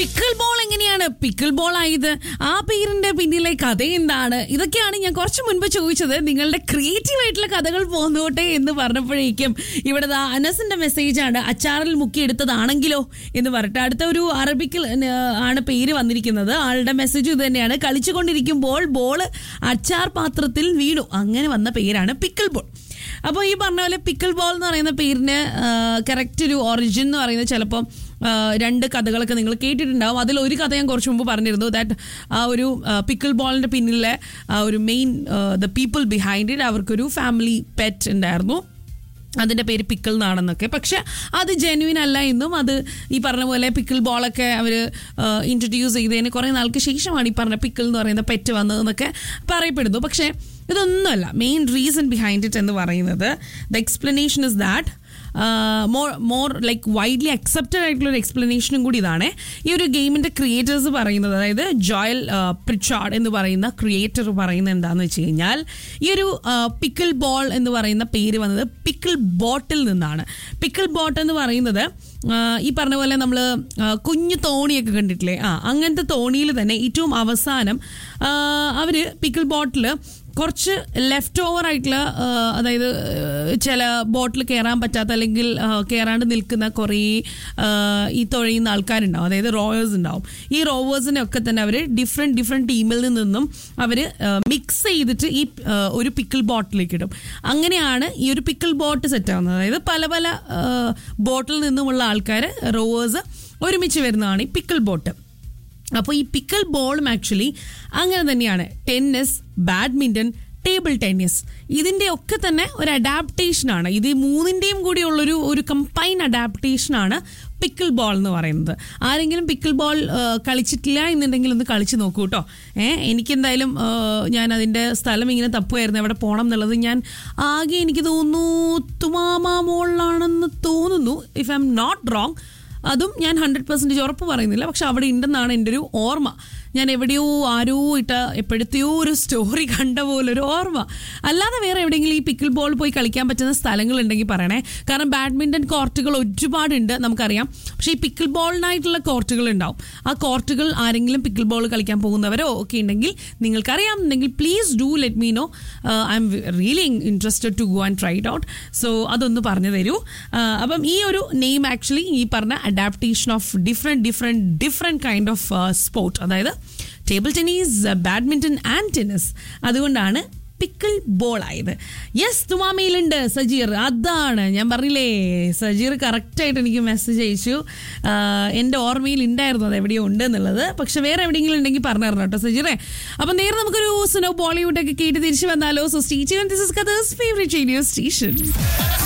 pickle ball എങ്ങനെയാണ് pickle ball ആയത് ആ പേരിന്റെ പിന്നിലെ കഥ എന്താണ് ഇതൊക്കെയാണ് ഞാൻ കുറച്ച് മുൻപ് ചോദിച്ചത് നിങ്ങളുടെ ക്രിയേറ്റീവ് ആയിട്ടുള്ള കഥകൾ പോന്നോട്ടെ എന്ന് പറഞ്ഞപ്പോഴേക്കും ഇവിടെ ദാ അനസിന്റെ മെസ്സേജ് ആണ് അച്ചാറിൽ മുക്കിയെടുത്തതാണെങ്കിലോ എന്ന് പറഞ്ഞിട്ട് അടുത്ത ഒരു അറബിക്കിൽ ഏ, ആണ് പേര് വന്നിരിക്കുന്നത് ആളുടെ മെസ്സേജ് ഇത് തന്നെയാണ് കളിച്ചുകൊണ്ടിരിക്കുമ്പോൾ ബോൾ അച്ചാർ പാത്രത്തിൽ വീണു അങ്ങനെ വന്ന പേരാണ് പിക്കിൾ ബോൾ അപ്പോൾ ഈ പറഞ്ഞ പോലെ പിക്കിൾ ബോൾ എന്ന് പറയുന്ന പേരിന് കറക്റ്റ് ഒരു ഒറിജിൻ എന്ന് പറയുന്നത് ചിലപ്പം ആ, രണ്ട് കഥകളൊക്കെ നിങ്ങൾ കേട്ടിട്ടുണ്ടാവും അതിൽ ഒരു കഥ ഞാൻ കുറച്ച് മുമ്പ് പറഞ്ഞിരുന്നു ദാറ്റ് ആ ഒരു പിക്കിൾ ബോളിന്റെ പിന്നിലെ ആ ഒരു main the people behind it അവർക്കൊരു ഫാമിലി പെറ്റ് ഉണ്ടായിരുന്നു അതിൻ്റെ പേര് പിക്കിൾ എന്നാണെന്നൊക്കെ പക്ഷെ അത് ജെന്വിൻ അല്ല എന്നും അത് ഈ പറഞ്ഞ പോലെ പിക്കിൾ ബോളൊക്കെ അവർ ഇൻട്രൊഡ്യൂസ് ചെയ്തതിന് കുറേ നാൾക്ക് ശേഷമാണ് ഈ പറഞ്ഞ പിക്കിൾ എന്ന് പറയുന്ന പെറ്റ് വന്നതെന്നൊക്കെ പറയപ്പെടുന്നു പക്ഷേ ഇതൊന്നുമല്ല മെയിൻ റീസൺ ബിഹൈൻഡ് ഇറ്റ് എന്ന് പറയുന്നത് the explanation is that more more like widely accepted ആയിട്ടുള്ള ഒരു എക്സ്പ്ലനേഷനും കൂടി ഇതാണ് ഈ ഒരു ഗെയിമിന്റെ ക്രിയേറ്റേഴ്സ് പറയുന്നത് അതായത് ജോയൽ പ്രിച്ചാർഡ് എന്ന് പറയുന്ന ക്രിയേറ്റർ പറയുന്നത് എന്താണെന്ന് വെച്ച് കഴിഞ്ഞാൽ ഈ ഒരു പിക്കിൾ ബോൾ എന്ന് പറയുന്ന പേര് വന്നത് പിക്കിൾ ബോട്ടിൽ നിന്നാണ് പിക്കിൾ ബോട്ട് എന്ന് പറയുന്നത് ആ, ഈ പറഞ്ഞ പോലെ നമ്മൾ കുഞ്ഞു തോണിയൊക്കെ കണ്ടിട്ടില്ലേ ആ അങ്ങനത്തെ തോണിയിൽ തന്നെ ഏറ്റവും അവസാനം അവർ പിക്കിൾ ബോട്ടിൽ കുറച്ച് ലെഫ്റ്റ് ഓവർ ആയിട്ടുള്ള ആ, അതായത് ആ, ചില ബോട്ടിൽ കയറാൻ പറ്റാത്ത അല്ലെങ്കിൽ ആ, കയറാണ്ട് നിൽക്കുന്ന കുറേ ആ, ഈ തുഴയുന്ന ആൾക്കാരുണ്ടാവും അതായത് റോവേഴ്സ് ഉണ്ടാവും ഈ റോവേഴ്സിനെ ഒക്കെ തന്നെ അവർ ഡിഫറെൻറ്റ് ഡിഫറെൻറ്റ് ടീമിൽ നിന്നും അവർ മിക്സ് ചെയ്തിട്ട് ഈ ആ, ഒരു പിക്കിൾ ബോട്ടിലേക്ക് ഇടും അങ്ങനെയാണ് ഈ ഒരു പിക്കിൾ ബോട്ട് സെറ്റ് ആവുന്നത് അതായത് പല പല ബോട്ടിൽ നിന്നുമുള്ള ആൾക്കാർ റോവേഴ്സ് ഒരുമിച്ച് വരുന്നതാണ് ഈ പിക്കിൾ ബോട്ട് അപ്പോൾ ഈ പിക്കിൾ ബോളും ആക്ച്വലി അങ്ങനെ തന്നെയാണ് ടെന്നീസ് ബാഡ്മിൻ്റൺ ടേബിൾ ടെന്നീസ് ഇതിൻ്റെ ഒക്കെ തന്നെ ഒരു അഡാപ്റ്റേഷനാണ് ഇത് മൂന്നിൻ്റെയും കൂടി ഉള്ളൊരു ഒരു കമ്പൈൻ അഡാപ്റ്റേഷനാണ് പിക്കിൾ ബോൾ എന്ന് പറയുന്നത് ആരെങ്കിലും പിക്കിൾ ബോൾ കളിച്ചിട്ടില്ല എന്നുണ്ടെങ്കിൽ ഒന്ന് കളിച്ച് നോക്കൂ കേട്ടോ ഏഹ് എനിക്കെന്തായാലും ആ, ഞാൻ അതിൻ്റെ സ്ഥലം ഇങ്ങനെ തപ്പുമായിരുന്നു എവിടെ പോകണം എന്നുള്ളത് ഞാൻ ആകെ എനിക്ക് തോന്നുന്നു തുമാമ മോളിലാണെന്ന് തോന്നുന്നു if I'm not wrong അതും ഞാൻ ഹൺഡ്രഡ് പെർസെൻറ്റേജ് ഉറപ്പ് പറയുന്നില്ല പക്ഷെ അവിടെ ഉണ്ടെന്നാണ് എൻ്റെ ഒരു ഓർമ്മ ഞാൻ എവിടെയോ ആരോ ഇട്ട എപ്പോഴത്തെയോ ഒരു സ്റ്റോറി കണ്ട പോലെ ഒരു ഓർമ്മ അല്ലാതെ വേറെ എവിടെയെങ്കിലും ഈ പിക്കിൾ ബോൾ പോയി കളിക്കാൻ പറ്റുന്ന സ്ഥലങ്ങളുണ്ടെങ്കിൽ പറയണേ കാരണം ബാഡ്മിൻ്റൺ കോർട്ടുകൾ ഒരുപാടുണ്ട് നമുക്കറിയാം പക്ഷേ ഈ പിക്കിൾ ബോളിനായിട്ടുള്ള കോർട്ടുകൾ ഉണ്ടാവും ആ കോർട്ടുകൾ ആരെങ്കിലും പിക്കിൾ ബോൾ കളിക്കാൻ പോകുന്നവരോ ഒക്കെ ഉണ്ടെങ്കിൽ നിങ്ങൾക്കറിയാമെന്നുണ്ടെങ്കിൽ please do let me know I'm really interested to go and try it out so അതൊന്ന് പറഞ്ഞു തരൂ ആ, അപ്പം ഈ ഒരു നെയിം ആക്ച്വലി ഈ പറഞ്ഞ adaptation of different different different kind of sport അതായത് table tennis badminton and tennis അതുകൊണ്ടാണ് പിക്കിൾ ബോൾ ആയത് യെസ് തുമാമയിലുണ്ട് സജീർ അതാണ് ഞാൻ പറഞ്ഞില്ലേ സജീർ കറക്റ്റായിട്ട് എനിക്ക് മെസ്സേജ് അയച്ചു ആ, എൻ്റെ ഓർമ്മയിൽ ഉണ്ടായിരുന്നു അത് എവിടെയോ ഉണ്ട് എന്നുള്ളത് പക്ഷെ വേറെ എവിടെയെങ്കിലും ഉണ്ടെങ്കിൽ പറഞ്ഞു തരണം കേട്ടോ സജീറെ അപ്പം നേരെ നമുക്കൊരു സുനോ ബോളിവുഡ് ഒക്കെ കേട്ട് തിരിച്ചു വന്നാലോ സോ സ്റ്റീച്ച് this is Qatar's favourite radio station